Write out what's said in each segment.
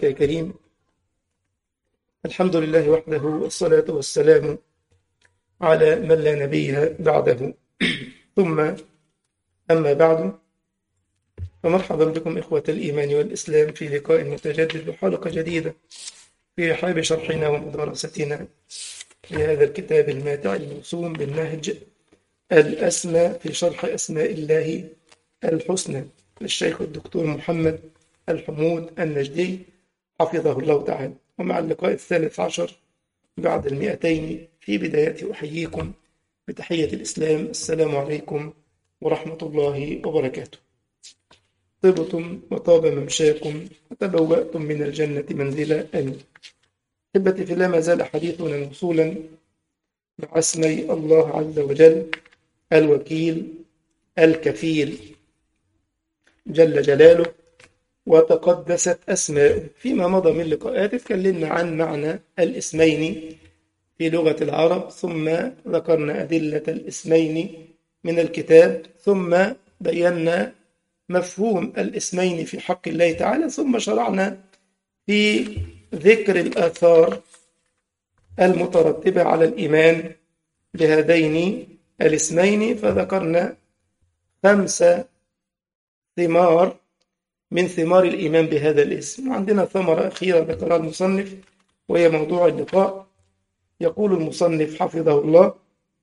يا كريم الحمد لله وحده والصلاة والسلام على من لا نبي بعده ثم أما بعد فمرحبا بكم إخوة الإيمان والإسلام في لقاء متجدد وحلقة جديدة في رحاب شرحنا ومدارستنا لهذا الكتاب الماتع الموسوم بالنهج الأسمى في شرح أسماء الله الحسنى للشيخ الدكتور محمد الحمود النجدي حفظه الله تعالى ومع اللقاء الثالث عشر بعد المئتين في بداية أحييكم بتحية الإسلام السلام عليكم ورحمة الله وبركاته طبتم وطاب ممشاكم وتبوأتم من الجنة منزلا آمين أحبتي في الله ما زال حديثنا موصولا مع اسمي الله عز وجل الوكيل الكفيل جل جلاله وتقدست أسماؤه فيما مضى من لقاءات اتكلمنا عن معنى الاسمين في لغة العرب ثم ذكرنا أدلة الاسمين من الكتاب ثم بينا مفهوم الاسمين في حق الله تعالى ثم شرعنا في ذكر الآثار المترتبة على الإيمان بهذين الاسمين فذكرنا خمس ثمار من ثمار الإيمان بهذا الاسم عندنا ثمرة أخيرة ذكرها المصنف وهي موضوع اللقاء يقول المصنف حفظه الله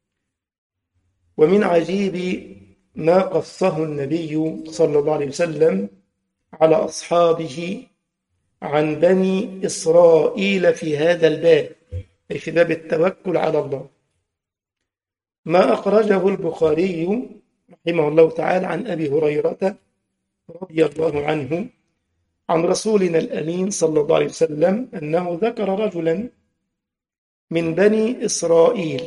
ومن عجيب ما قصه النبي صلى الله عليه وسلم على أصحابه عن بني إسرائيل في هذا الباب أي في باب التوكل على الله ما أخرجه البخاري رحمه الله تعالى عن أبي هريرة رضي الله عنه عن رسولنا الأمين صلى الله عليه وسلم أنه ذكر رجلا من بني إسرائيل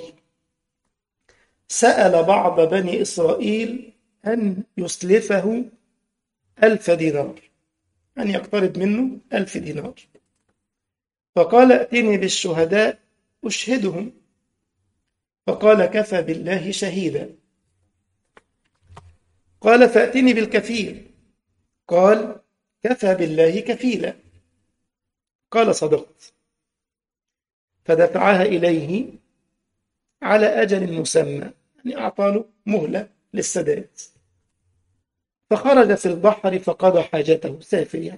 سأل بعض بني إسرائيل أن يسلفه ألف دينار أن يقترض منه ألف دينار فقال ائتني بالشهداء أشهدهم فقال كفى بالله شهيدا قال فأتني بالكفيل قال كفى بالله كفيلا قال صدقت فدفعها إليه على أجل مسمى يعني أعطى له مهلة للسداد فخرج في البحر فقضى حاجته سافر يعني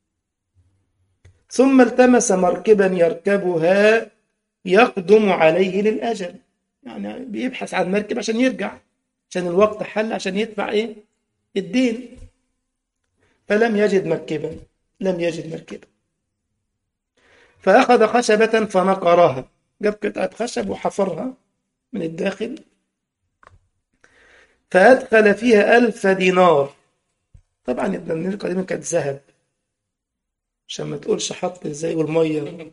ثم التمس مركبا يركبها يقدم عليه للأجل يعني بيبحث عن مركب عشان يرجع عشان الوقت حل عشان يدفع ايه الدين فلم يجد مركبا لم يجد مركبا فأخذ خشبة فنقرها جاب قطعة خشب وحفرها من الداخل فأدخل فيها ألف دينار طبعا الدنانير القديمة كانت ذهب عشان ما تقولش حط ازاي والمية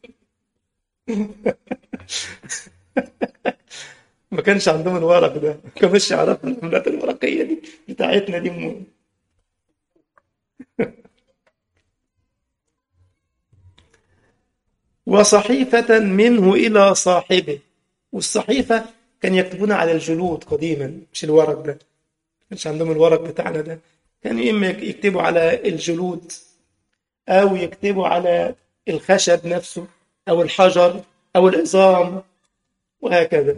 ما كانش عندهم الورق ده ما كانوش يعرفوا العملات الورقية دي بتاعتنا دي مو. وصحيفة منه إلى صاحبه والصحيفة كان يكتبون على الجلود قديما مش الورق ده كانش عندهم الورق بتاعنا ده كانوا إما يكتبوا على الجلود أو يكتبوا على الخشب نفسه أو الحجر أو العظام وهكذا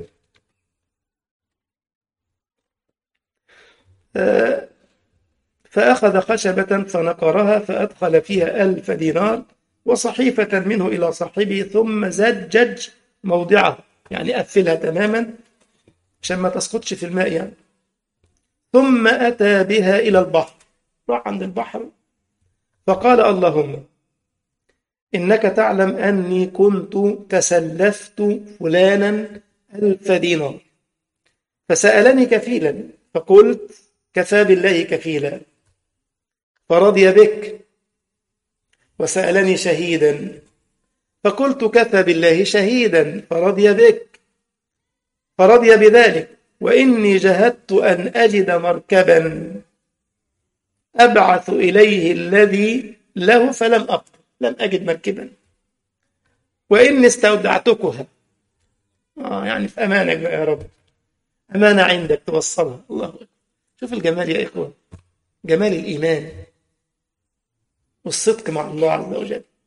فأخذ خشبة فنقرها فأدخل فيها ألف دينار وصحيفة منه إلى صاحبه ثم زجج موضعها يعني قفلها تماما عشان ما تسقطش في الماء يعني ثم أتى بها إلى البحر راح عند البحر فقال اللهم إنك تعلم أني كنت تسلفت فلانا ألف دينار فسألني كفيلا فقلت كفى بالله كفيلا فرضي بك وسألني شهيدا فقلت كفى بالله شهيدا فرضي بك فرضي بذلك وإني جهدت أن أجد مركبا أبعث إليه الذي له فلم أقدر لم أجد مركبا وإني استودعتكها آه يعني في أمانك يا رب أمانة عندك توصلها الله أكبر شوف الجمال يا إخوة جمال الإيمان والصدق مع الله عز وجل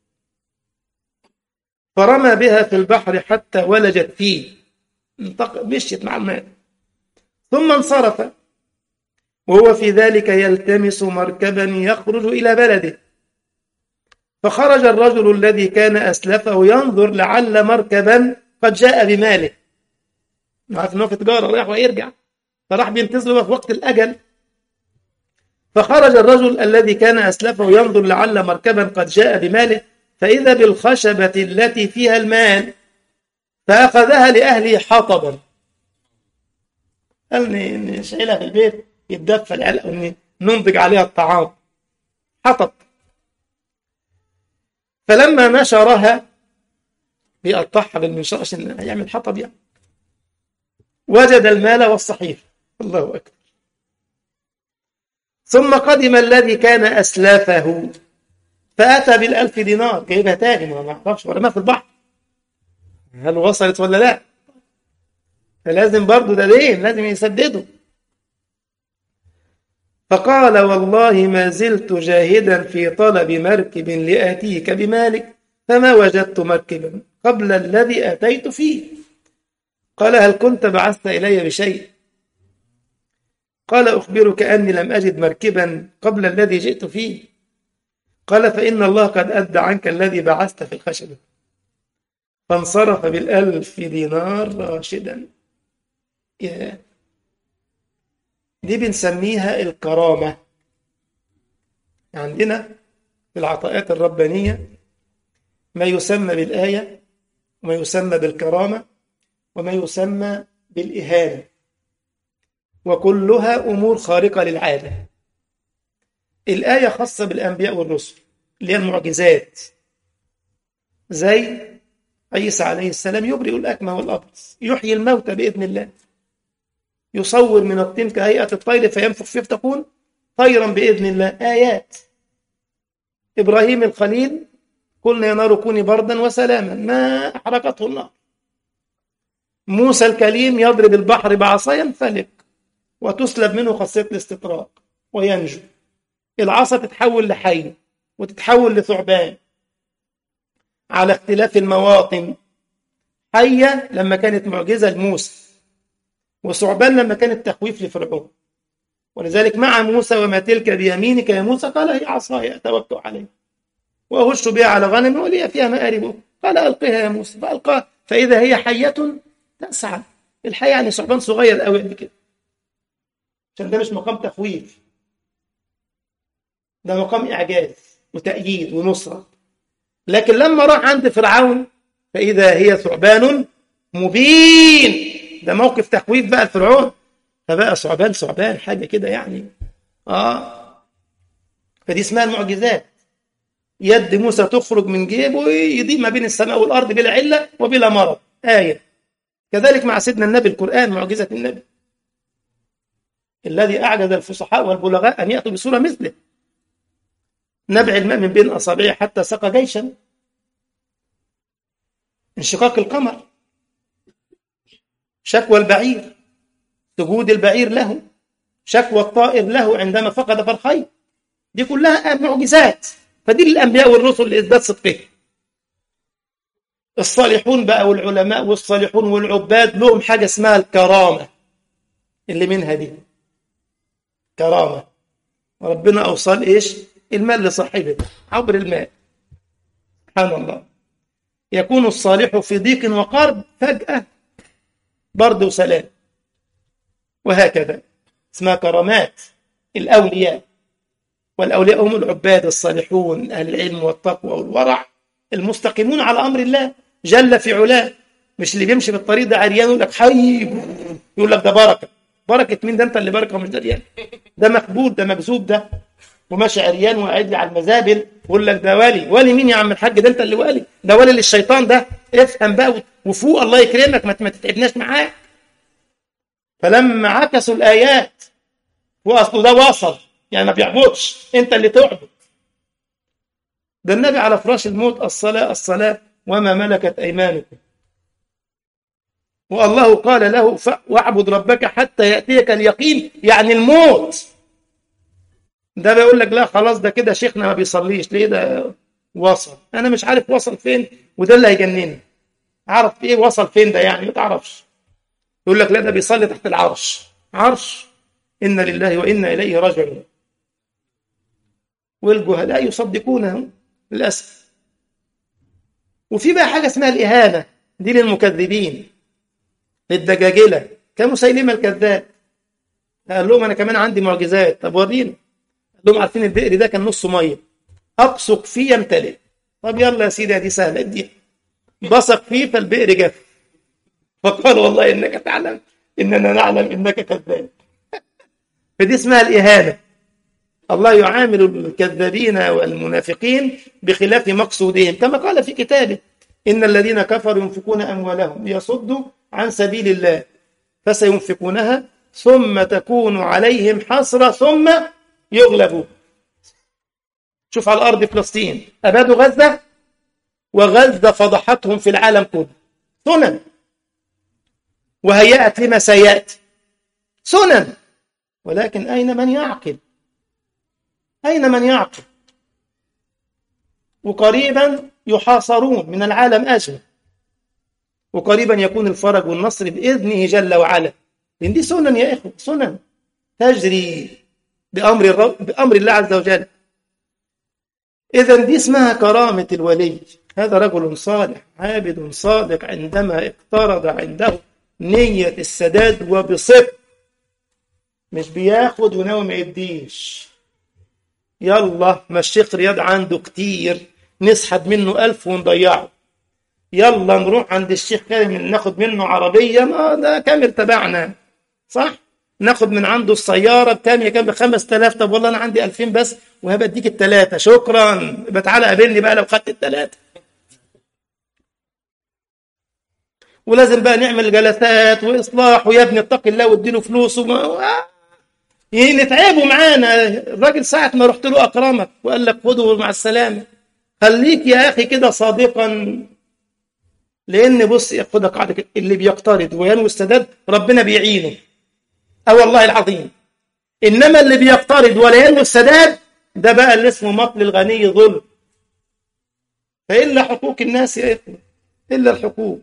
فرمى بها في البحر حتى ولجت فيه مشيت مع الماء ثم انصرف وهو في ذلك يلتمس مركبا يخرج إلى بلده فخرج الرجل الذي كان أسلفه ينظر لعل مركبا قد جاء بماله عارف إنه في تجارة رايح ويرجع فراح بينتظر في وقت الأجل فخرج الرجل الذي كان أسلفه ينظر لعل مركبا قد جاء بماله فإذا بالخشبة التي فيها المال فأخذها لأهله حطبا قال نشعلها في البيت يتدفى العلق ننضج عليها الطعام حطب فلما نشرها بيقطعها بالمنشار عشان يعمل حطب يعني وجد المال والصحيفة الله أكبر ثم قدم الذي كان أسلافه فأتى بالألف دينار جايبها تاني ما أعرفش ولا ما في البحر هل وصلت ولا لا فلازم برضو ده دين لازم يسدده فقال والله ما زلت جاهدا في طلب مركب لآتيك بمالك فما وجدت مركبا قبل الذي أتيت فيه قال هل كنت بعثت إلي بشيء قال أخبرك أني لم أجد مركبا قبل الذي جئت فيه قال فإن الله قد أدى عنك الذي بعثت في الخشبة فانصرف بالألف دينار راشدا يا دي بنسميها الكرامة عندنا في العطاءات الربانية ما يسمى بالآية وما يسمى بالكرامة وما يسمى بالإهانة وكلها أمور خارقة للعادة الآية خاصة بالأنبياء والرسل اللي هي المعجزات زي عيسى عليه السلام يبرئ الأكمه والأبرص يحيي الموتى بإذن الله يصور من الطين كهيئة الطير فينفخ فيه فتكون طيرا بإذن الله آيات إبراهيم الخليل قلنا يا نار كوني بردا وسلاما ما أحرقته النار موسى الكليم يضرب البحر بعصا ينفلق وتسلب منه خاصية الاستطراق وينجو العصا تتحول لحي وتتحول لثعبان على اختلاف المواطن حية لما كانت معجزة لموسى وثعبان لما كانت تخويف لفرعون ولذلك مع موسى وما تلك بيمينك يا موسى قال هي عصاي أتوكل عليها وأهش بها على غنم ولي فيها مآرب قال ألقها يا موسى فألقاها فإذا هي حية تسعى الحية يعني ثعبان صغير قوي قد كده عشان ده مش مقام تخويف ده مقام إعجاز وتأييد ونصرة لكن لما راح عند فرعون فإذا هي ثعبان مبين ده موقف تخويف بقى الفرعون فبقى ثعبان ثعبان حاجة كده يعني آه فدي اسمها المعجزات يد موسى تخرج من جيبه يضيء ما بين السماء والأرض بلا علة وبلا مرض آية كذلك مع سيدنا النبي القرآن معجزة النبي الذي أعجز الفصحاء والبلغاء أن يأتوا بصورة مثله نبع الماء من بين أصابعه حتى سقى جيشا انشقاق القمر شكوى البعير سجود البعير له شكوى الطائر له عندما فقد فرخيه دي كلها معجزات فدي للأنبياء والرسل لإثبات صدقهم الصالحون بقى والعلماء والصالحون والعباد لهم حاجة اسمها الكرامة اللي منها دي كرامة ربنا أوصل إيش المال لصاحبه عبر الماء سبحان الله يكون الصالح في ضيق وقرب فجأة برد وسلام وهكذا اسمها كرامات الأولياء والأولياء هم العباد الصالحون أهل العلم والتقوى والورع المستقيمون على أمر الله جل في علاه مش اللي بيمشي في الطريق ده عريان يقول لك حي يقول لك ده بركة بركة مين ده أنت اللي بركة مش دريان ده مقبول ده مجذوب ده وماشي عريان وقاعد على المزابل يقول لك ده ولي ولي مين يا عم الحاج ده انت اللي ولي ده ولي للشيطان ده افهم بقى وفوق الله يكرمك ما تتعبناش معاه فلما عكسوا الايات واصله ده وصل يعني ما بيعبدش انت اللي تعبد ده النبي على فراش الموت الصلاه الصلاه وما ملكت ايمانكم والله قال له واعبد ربك حتى ياتيك اليقين يعني الموت ده بيقول لك لا خلاص ده كده شيخنا ما بيصليش ليه ده وصل انا مش عارف وصل فين وده اللي هيجنني عرف ايه وصل فين ده يعني ما تعرفش يقول لك لا ده بيصلي تحت العرش عرش إن لله وإنا إليه راجعون والجهلاء يصدقونه للأسف وفي بقى حاجة اسمها الإهانة دي للمكذبين للدجاجلة كمسيلمة الكذاب قال لهم أنا كمان عندي معجزات طب ورينا قال لهم عارفين البئر ده كان نصه مية أبصق فيه يمتلئ طب يلا يا سيدي دي سهلة دي بصق فيه فالبئر جف فقال والله إنك تعلم إننا نعلم إنك كذاب فدي اسمها الإهانة الله يعامل الكذابين والمنافقين بخلاف مقصودهم كما قال في كتابه إن الذين كفروا ينفقون أموالهم ليصدوا عن سبيل الله فسينفقونها ثم تكون عليهم حسرة ثم يغلبوا شوف على الأرض فلسطين أبادوا غزة وغزة فضحتهم في العالم كله سنن وهيأت لما سيأتي سنن ولكن أين من يعقل أين من يعقل وقريبا يحاصرون من العالم أجمع وقريبا يكون الفرج والنصر بإذنه جل وعلا لأن دي سنن يا إخوة سنن تجري بأمر, الرب بأمر الله عز وجل إذا دي اسمها كرامة الولي هذا رجل صالح عابد صادق عندما اقترض عنده نية السداد وبصدق مش بياخد وناوي ما يديش يلا ما الشيخ رياض عنده كتير نسحب منه ألف ونضيعه يلا نروح عند الشيخ كريم ناخد منه عربية ما ده كامل تبعنا صح ناخد من عنده السيارة بكام يا كام بخمس تلاف طب والله أنا عندي ألفين بس وهبقى أديك التلاتة شكرا يبقى تعالى قابلني بقى لو خدت التلاتة ولازم بقى نعمل جلسات وإصلاح ويا ابني اتق الله واديله فلوس وما نتعبوا معانا الراجل ساعة ما رحت له أكرمك وقال لك خده مع السلامة خليك يا أخي كده صادقا لأن بص خدها قاعدة كده اللي بيقترض وينوي السداد ربنا بيعينه أه والله العظيم إنما اللي بيقترض ولا ينوي السداد ده بقى اللي اسمه مطل الغني ظلم فإلا حقوق الناس يا إخوة إلا الحقوق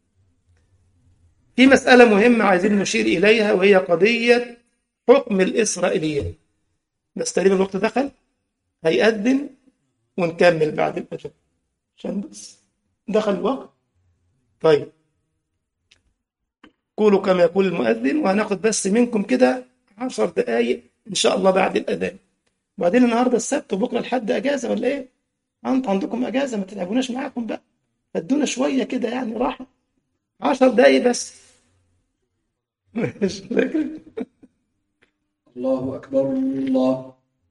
في مسألة مهمة عايزين نشير إليها وهي قضية حكم الإسرائيليات بس تقريبا الوقت دخل هيأذن ونكمل بعد الأجل عشان بس دخل الوقت طيب قولوا كما يقول المؤذن وهناخد بس منكم كده عشر دقايق إن شاء الله بعد الأذان وبعدين النهاردة السبت وبكرة الحد أجازة ولا إيه؟ أنت عندكم أجازة ما تتعبوناش معاكم بقى ادونا شوية كده يعني راحة عشر دقايق بس الله أكبر الله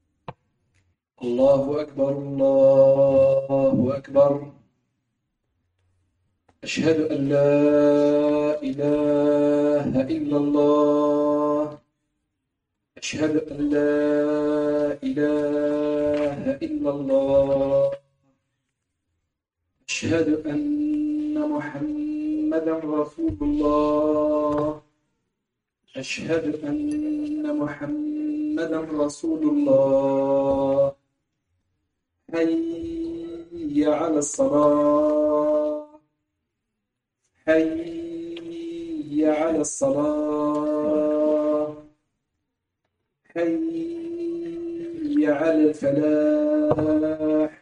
الله أكبر الله أكبر أشهد أن لا إله إلا الله أشهد أن لا إله إلا الله أشهد أن محمدا رسول الله أشهد أن محمدا رسول الله حي على الصلاة حي على الصلاة حي على الفلاح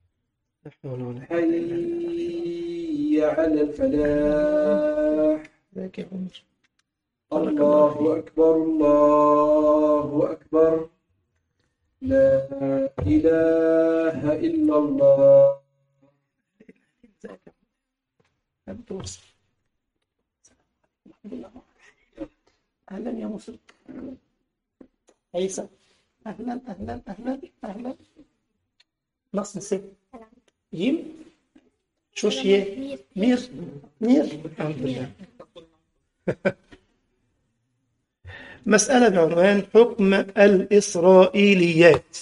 حي على الفلاح ذاك يا عمر الله أكبر الله أكبر لا إله إلا الله ذاك يا عمر بتوصل الحمد لله أهلا يا مسلم عيسى أهلا أهلا أهلا أهلا نص نسيب جيم شوش يه مير مير الحمد لله مسألة بعنوان حكم الإسرائيليات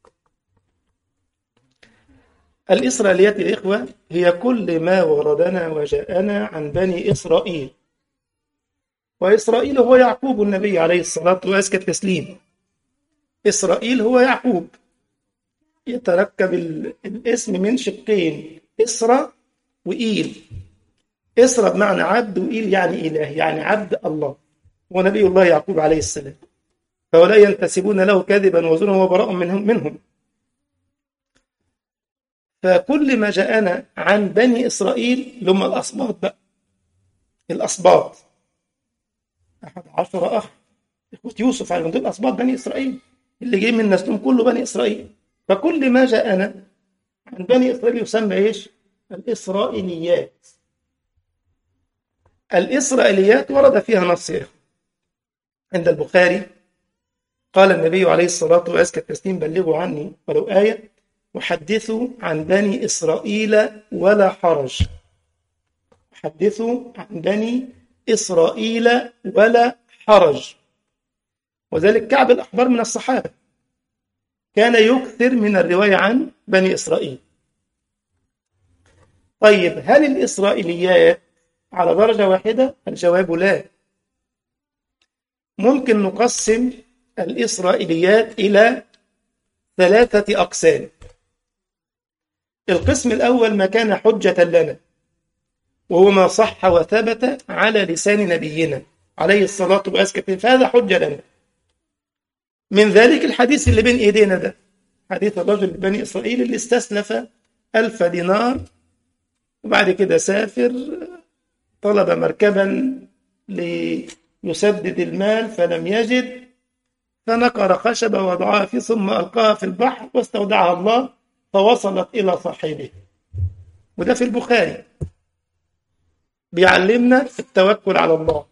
الإسرائيليات يا إخوة هي كل ما وردنا وجاءنا عن بني إسرائيل وإسرائيل هو يعقوب النبي عليه الصلاة وأزكى التسليم إسرائيل هو يعقوب يتركب الاسم من شقين إسرى وإيل إسرى بمعنى عبد وإيل يعني إله يعني عبد الله ونبي الله يعقوب عليه السلام فهؤلاء ينتسبون له كذبا وزورا وبراء منهم منهم فكل ما جاءنا عن بني إسرائيل لهم الأصباط بقى الأصباط أحد عشر أخ إخوة يوسف على دول أصباط بني إسرائيل اللي جاي من نسلهم كله بني إسرائيل فكل ما جاءنا عن بني إسرائيل يسمى إيش؟ الإسرائيليات الإسرائيليات ورد فيها نص يا عند البخاري قال النبي عليه الصلاة وأزكى التسليم بلغوا عني ولو آية وحدثوا عن بني إسرائيل ولا حرج حدثوا عن بني إسرائيل ولا حرج وذلك كعب الأحبار من الصحابة كان يكثر من الرواية عن بني إسرائيل طيب هل الإسرائيليات على درجة واحدة؟ الجواب لا ممكن نقسم الإسرائيليات إلى ثلاثة أقسام القسم الأول ما كان حجة لنا وهو ما صح وثبت على لسان نبينا عليه الصلاة والسلام فهذا حجة لنا من ذلك الحديث اللي بين إيدينا ده حديث الرجل بني إسرائيل اللي استسلف ألف دينار وبعد كده سافر طلب مركبا ليسدد المال فلم يجد فنقر خشبة وضعها فيه ثم ألقاها في البحر واستودعها الله فوصلت إلى صاحبه وده في البخاري بيعلمنا التوكل على الله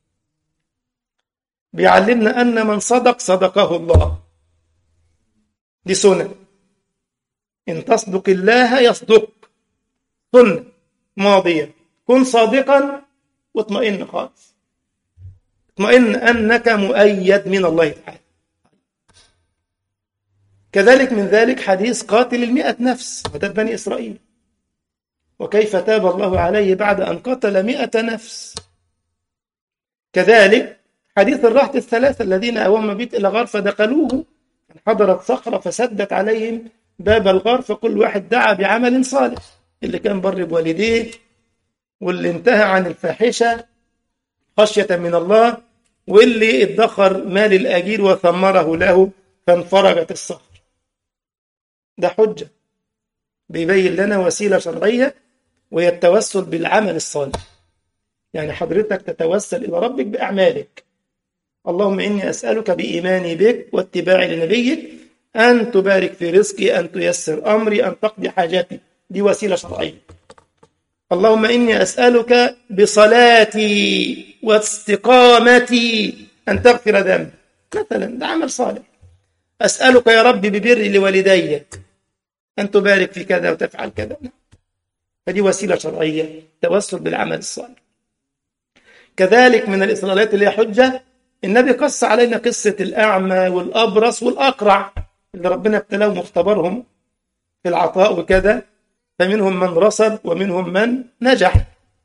بيعلمنا أن من صدق صدقه الله دي سنة إن تصدق الله يصدق سنة ماضية كن صادقا واطمئن خالص اطمئن أنك مؤيد من الله تعالى كذلك من ذلك حديث قاتل المئة نفس وده بني إسرائيل وكيف تاب الله عليه بعد أن قتل مئة نفس كذلك حديث الرهط الثلاثة الذين أووا مبيت إلى غار فدخلوه حضرت صخرة فسدت عليهم باب الغار فكل واحد دعا بعمل صالح اللي كان بر بوالديه واللي انتهى عن الفاحشة خشية من الله واللي ادخر مال الأجير وثمره له فانفرجت الصخر ده حجة بيبين لنا وسيلة شرعية وهي التوسل بالعمل الصالح يعني حضرتك تتوسل إلى ربك بأعمالك اللهم إني أسألك بإيماني بك واتباعي لنبيك أن تبارك في رزقي أن تيسر أمري أن تقضي حاجاتي دي وسيلة شرعية اللهم إني أسألك بصلاتي واستقامتي أن تغفر ذنبي مثلا ده عمل صالح أسألك يا رب ببري لوالدي أن تبارك في كذا وتفعل كذا فدي وسيلة شرعية توسل بالعمل الصالح كذلك من الإسرائيليات اللي هي حجة النبي قص علينا قصة الأعمى والأبرص والأقرع اللي ربنا ابتلاهم واختبرهم في العطاء وكذا فمنهم من رصد ومنهم من نجح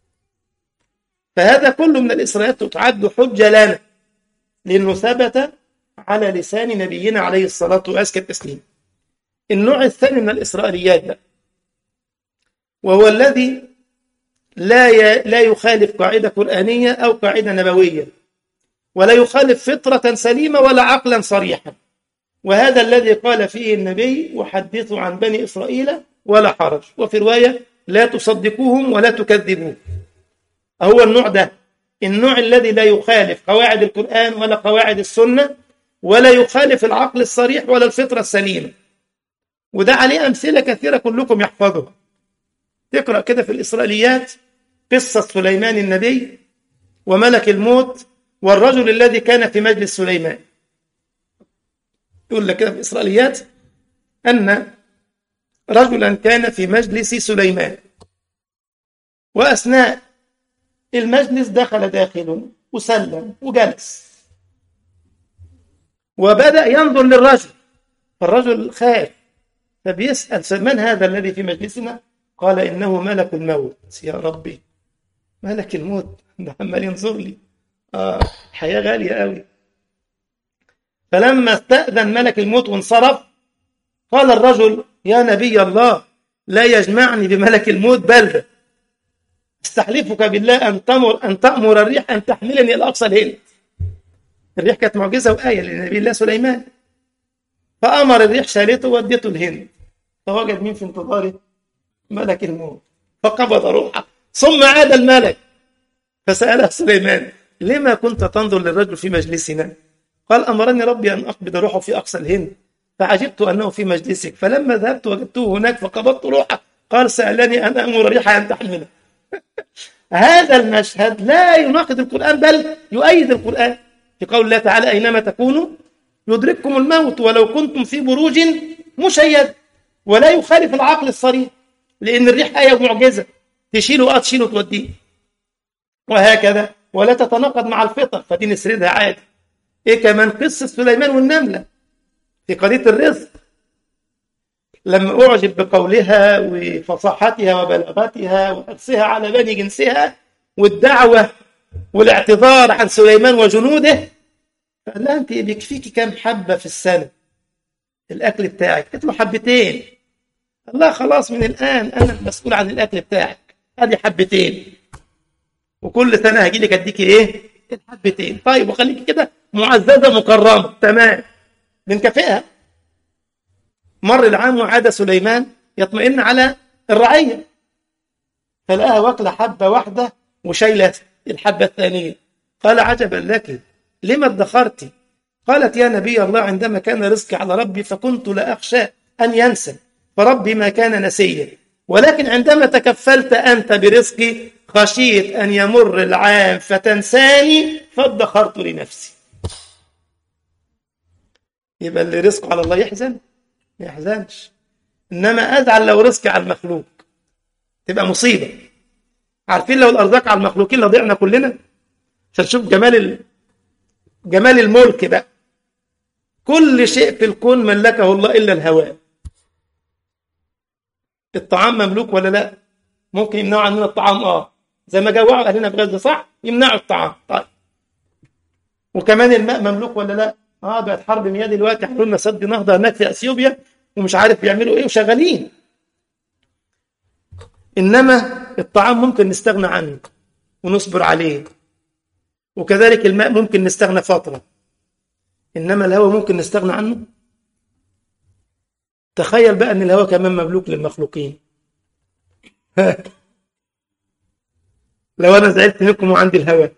فهذا كله من الإسرائيليات تعد حجة لنا لأنه ثبت على لسان نبينا عليه الصلاة وأزكى التسليم النوع الثاني من الإسرائيليات ده وهو الذي لا ي... لا يخالف قاعدة قرآنية أو قاعدة نبوية ولا يخالف فطرة سليمة ولا عقلا صريحا وهذا الذي قال فيه النبي وحدثوا عن بني إسرائيل ولا حرج وفي رواية لا تصدقوهم ولا تكذبوهم هو النوع ده النوع الذي لا يخالف قواعد القرآن ولا قواعد السنة ولا يخالف العقل الصريح ولا الفطرة السليمة وده عليه أمثلة كثيرة كلكم يحفظها تقرأ كده في الإسرائيليات قصة سليمان النبي وملك الموت والرجل الذي كان في مجلس سليمان يقول لك كده في الإسرائيليات أن رجلا كان في مجلس سليمان وأثناء المجلس دخل داخل وسلم وجلس وبدأ ينظر للرجل فالرجل خاف فبيسأل من هذا الذي في مجلسنا قال إنه ملك الموت يا ربي ملك الموت ده عمال ينظر لي آه حياة غالية قوي فلما استأذن ملك الموت وانصرف قال الرجل يا نبي الله لا يجمعني بملك الموت بلدة استحلفك بالله أن تأمر أن تأمر الريح أن تحملني إلى أقصى الهند الريح كانت معجزة وآية لنبي الله سليمان فأمر الريح شالته وديته الهند فوجد مين في انتظاره ملك الموت فقبض روحه ثم عاد الملك فسأله سليمان لما كنت تنظر للرجل في مجلسنا قال أمرني ربي أن أقبض روحه في أقصى الهند فعجبت أنه في مجلسك فلما ذهبت وجدته هناك فقبضت روحه قال سألني أن أمر الريح أن تحمله هذا المشهد لا يناقض القرآن بل يؤيد القرآن في قول الله تعالى أينما تكونوا يدرككم الموت ولو كنتم في بروج مشيد ولا يخالف العقل الصريح لأن الريح آية ومعجزة تشيله اه تشيله توديه وهكذا ولا تتناقض مع الفطر فدي نسردها عادي ايه كمان قصة سليمان والنملة في قضية الرزق لما أعجب بقولها وفصاحتها وبلاغتها وحرصها على بني جنسها والدعوة والاعتذار عن سليمان وجنوده قال لها أنت بيكفيكي كام حبة في السنة الأكل بتاعك قلت له حبتين الله خلاص من الآن أنا المسؤول عن الأكل بتاعك هذه حبتين وكل سنة هجي لك أديكي إيه الحبتين طيب وخليكي كده معززة مكرمة تمام بنكافئها مر العام وعاد سليمان يطمئن على الرعية فلقاها واكلة حبة واحدة وشايلة الحبة الثانية قال عجبا لك لما ادخرت قالت يا نبي الله عندما كان رزقي على ربي فكنت لا أخشى أن ينسى فربي ما كان نسيا ولكن عندما تكفلت أنت برزقي خشيت أن يمر العام فتنساني فادخرت لنفسي يبقى اللي رزقه على الله يحزن ما يحزنش إنما أزعل لو رزقي على المخلوق تبقى مصيبة عارفين لو الأرزاق على المخلوقين لضيعنا كلنا عشان نشوف جمال ال... جمال الملك بقى كل شيء في الكون ملكه الله إلا الهواء الطعام مملوك ولا لا ممكن يمنعوا عننا الطعام اه زي ما جوعوا اهلنا في غزه صح يمنعوا الطعام طيب وكمان الماء مملوك ولا لا اه بقت حرب مياه دلوقتي يعملوا لنا سد نهضه هناك في اثيوبيا ومش عارف بيعملوا ايه وشغالين انما الطعام ممكن نستغنى عنه ونصبر عليه وكذلك الماء ممكن نستغنى فتره انما الهواء ممكن نستغنى عنه تخيل بقى ان الهواء كمان مملوك للمخلوقين لو انا زعلت منكم وعندي الهواء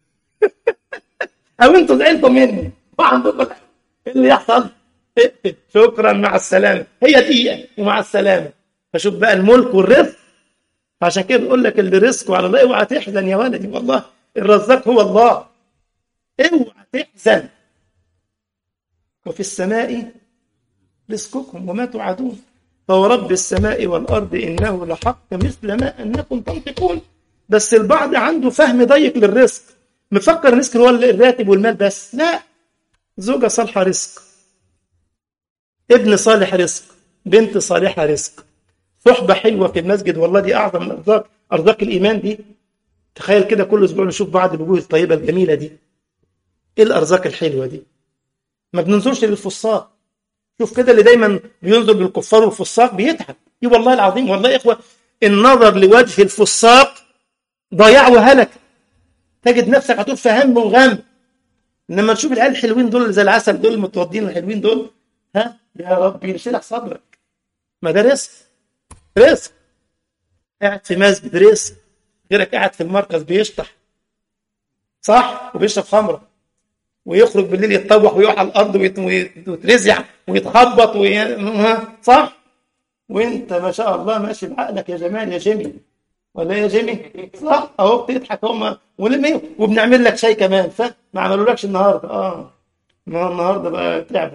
او انتوا زعلتوا مني وعندكم اللي يحصل اقفل شكرا مع السلامه هي دقيقه ومع السلامه فشوف بقى الملك والرزق عشان كده بقول لك اللي رزقه على الله اوعى تحزن يا ولدي والله الرزاق هو الله اوعى تحزن وفي السماء رزقكم وما توعدون فورب السماء والأرض إنه لحق مثل ما أنكم تنطقون بس البعض عنده فهم ضيق للرزق مفكر الرزق هو الراتب والمال بس لا زوجة صالحة رزق ابن صالح رزق بنت صالحة رزق صحبة حلوة في المسجد والله دي أعظم الأرزاق أرزاق الإيمان دي تخيل كده كل أسبوع نشوف بعض الوجوه الطيبة الجميلة دي إيه الأرزاق الحلوة دي ما بننظرش للفساق شوف كده اللي دايما بينظر للكفار والفساق بيتعب اي والله العظيم والله يا اخوه النظر لوجه الفساق ضياع وهلك تجد نفسك هتقول في هم وغم انما تشوف العيال الحلوين دول اللي زي العسل دول المتوضين الحلوين دول ها يا رب ينشرح صدرك ما ده رزق رزق قاعد في مسجد رزق غيرك قاعد في المركز بيشطح صح وبيشرب خمره ويخرج بالليل يتطوح ويقع على الارض ويترزع ويتخبط وي... صح وانت ما شاء الله ماشي بعقلك يا جمال يا جيمي ولا يا جيمي صح اهو بتضحك اهو ولم وبنعمل لك شاي كمان فما عملولكش النهارده اه ما النهارده بقى تعبوا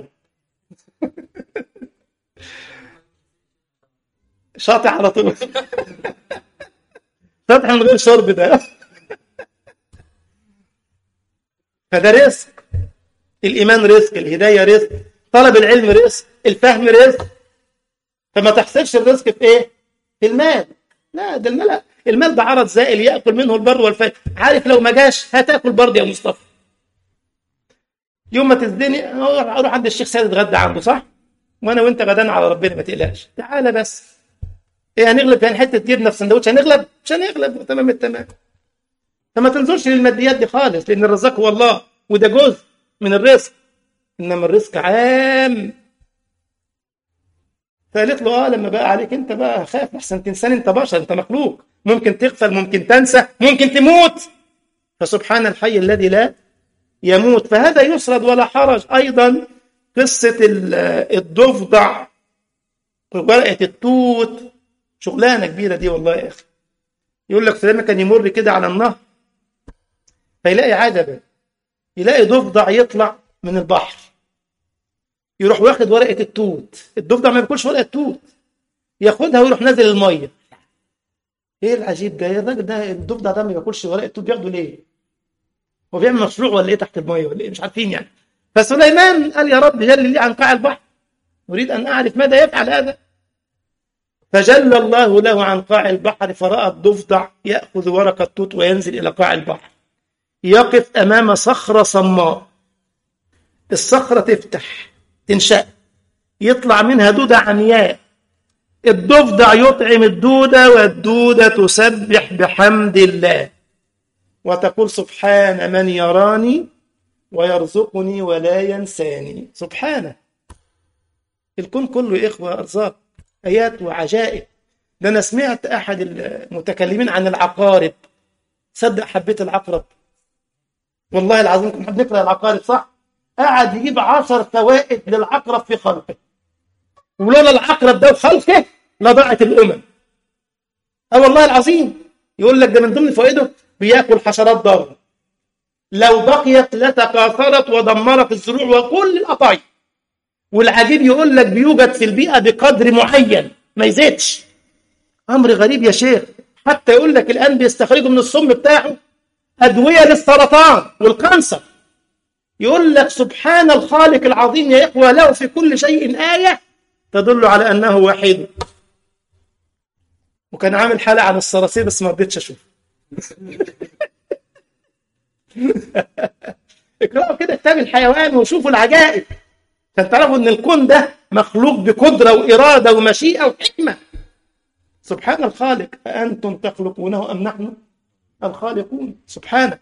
شاطع على طول شاطع من غير شرب ده فده رزق الإيمان رزق الهداية رزق طلب العلم رزق الفهم رزق فما تحسبش الرزق في ايه في المال لا ده المال المال ده عرض زائل ياكل منه البر والفجر عارف لو ما جاش هتاكل برضه يا مصطفى يوم ما تزدني اروح عند الشيخ سيد اتغدى عنده صح وانا وانت غدانا على ربنا ما تقلقش تعالى بس ايه هنغلب يعني حته جبنه في سندوتش هنغلب مش هنغلب تمام التمام فما تنظرش للماديات دي خالص لان الرزاق هو الله وده جزء من الرزق انما الرزق عام فقالت له اه لما بقى عليك انت بقى خاف احسن تنسان انت بشر انت مخلوق ممكن تغفل ممكن تنسى ممكن تموت فسبحان الحي الذي لا يموت فهذا يسرد ولا حرج ايضا قصه الضفدع ورقه التوت شغلانه كبيره دي والله يا اخي يقول لك فلان كان يمر كده على النهر فيلاقي عجبا يلاقي ضفدع يطلع من البحر يروح واخد ورقه التوت الضفدع ما بياكلش ورقه توت ياخدها ويروح نازل الميه ايه العجيب ده الراجل ده الضفدع ده ما بياكلش ورقه توت بياخده ليه هو بيعمل مشروع ولا ايه تحت الميه ولا ايه مش عارفين يعني فسليمان قال يا رب جل لي عن قاع البحر اريد ان اعرف ماذا يفعل هذا فجل الله له عن قاع البحر فراى الضفدع ياخذ ورقه توت وينزل الى قاع البحر يقف امام صخره صماء الصخره تفتح تنشأ يطلع منها دودة عمياء الضفدع يطعم الدودة والدودة تسبح بحمد الله وتقول سبحان من يراني ويرزقني ولا ينساني سبحانه الكون كله يا إخوة أرزاق آيات وعجائب ده أنا سمعت أحد المتكلمين عن العقارب صدق حبيت العقرب والله العظيم كنا بنقرأ العقارب صح قعد يجيب عشر فوائد للعقرب في خلقه ولولا العقرب ده وخلقه لضاعت الامم اه والله العظيم يقول لك ده من ضمن فوائده بياكل حشرات ضاره لو بقيت لتكاثرت ودمرت الزروع وكل القطايع والعجيب يقول لك بيوجد في البيئه بقدر معين ما يزيدش امر غريب يا شيخ حتى يقول لك الان بيستخرجوا من السم بتاعه ادويه للسرطان والكانسر يقول لك سبحان الخالق العظيم يا إخوة له في كل شيء آية تدل على أنه وحيد وكان عامل حلقة عن الصراصير بس ما رضيتش أشوف اقرأوا كده كتاب الحيوان وشوفوا العجائب عشان تعرفوا ان الكون ده مخلوق بقدرة وإرادة ومشيئة وحكمة سبحان الخالق أأنتم تخلقونه أم نحن الخالقون سبحانه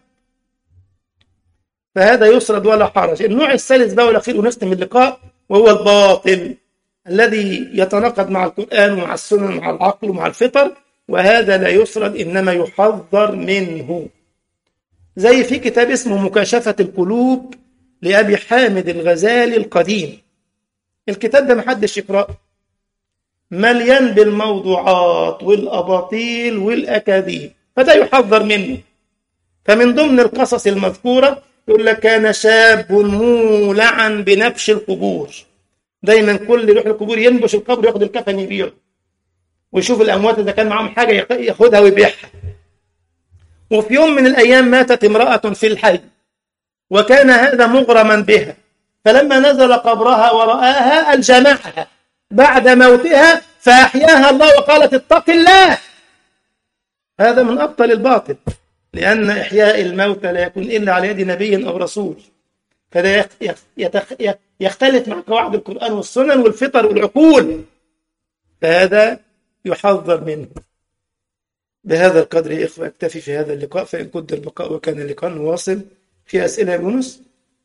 فهذا يسرد ولا حرج النوع الثالث بقى والأخير ونختم اللقاء وهو الباطل الذي يتناقض مع القرآن ومع السنن ومع العقل ومع الفطر وهذا لا يسرد إنما يحذر منه زي في كتاب اسمه مكاشفة القلوب لأبي حامد الغزالي القديم الكتاب ده محدش يقرأ مليان بالموضوعات والأباطيل والأكاذيب فده يحذر منه فمن ضمن القصص المذكورة يقول لك كان شاب مولعا بنبش القبور دايما كل يروح القبور ينبش القبر ياخد الكفن يبيعه ويشوف الاموات اذا كان معاهم حاجه ياخدها ويبيعها وفي يوم من الايام ماتت امراه في الحي وكان هذا مغرما بها فلما نزل قبرها ورآها الجمعها بعد موتها فأحياها الله وقالت اتق الله هذا من أبطل الباطل لأن إحياء الموتى لا يكون إلا على يد نبي أو رسول فده يختلف مع قواعد القرآن والسنن والفطر والعقول فهذا يحذر منه بهذا القدر يا إخوة أكتفي في هذا اللقاء فإن كنت البقاء وكان اللقاء نواصل في أسئلة يا يونس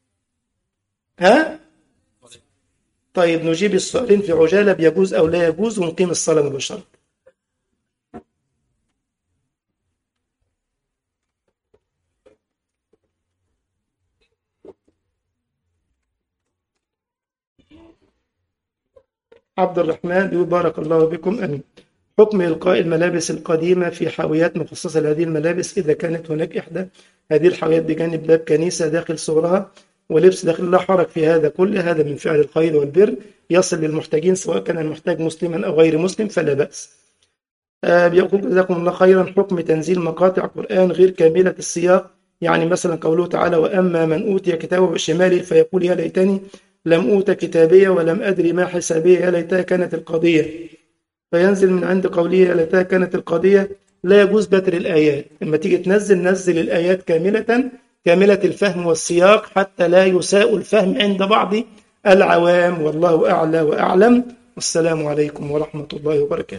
ها طيب نجيب السؤالين في عجالة بيجوز أو لا يجوز ونقيم الصلاة مباشرة عبد الرحمن بيقول بارك الله بكم أمين حكم إلقاء الملابس القديمة في حاويات مخصصة لهذه الملابس إذا كانت هناك إحدى هذه الحاويات بجانب باب كنيسة داخل صورها ولبس داخل لا حرج في هذا كله هذا من فعل الخير والبر يصل للمحتاجين سواء كان المحتاج مسلما أو غير مسلم فلا بأس آه بيقول جزاكم الله خيرا حكم تنزيل مقاطع قرآن غير كاملة السياق يعني مثلا قوله تعالى وأما من أوتي كتابه بشماله فيقول يا ليتني لم أوت كتابية ولم أدري ما حسابية يا ليتها كانت القضية فينزل من عند قوله يا ليتها كانت القضية لا يجوز بتر الآيات لما تيجي تنزل نزل الآيات كاملة كاملة الفهم والسياق حتى لا يساء الفهم عند بعض العوام والله أعلى وأعلم والسلام عليكم ورحمة الله وبركاته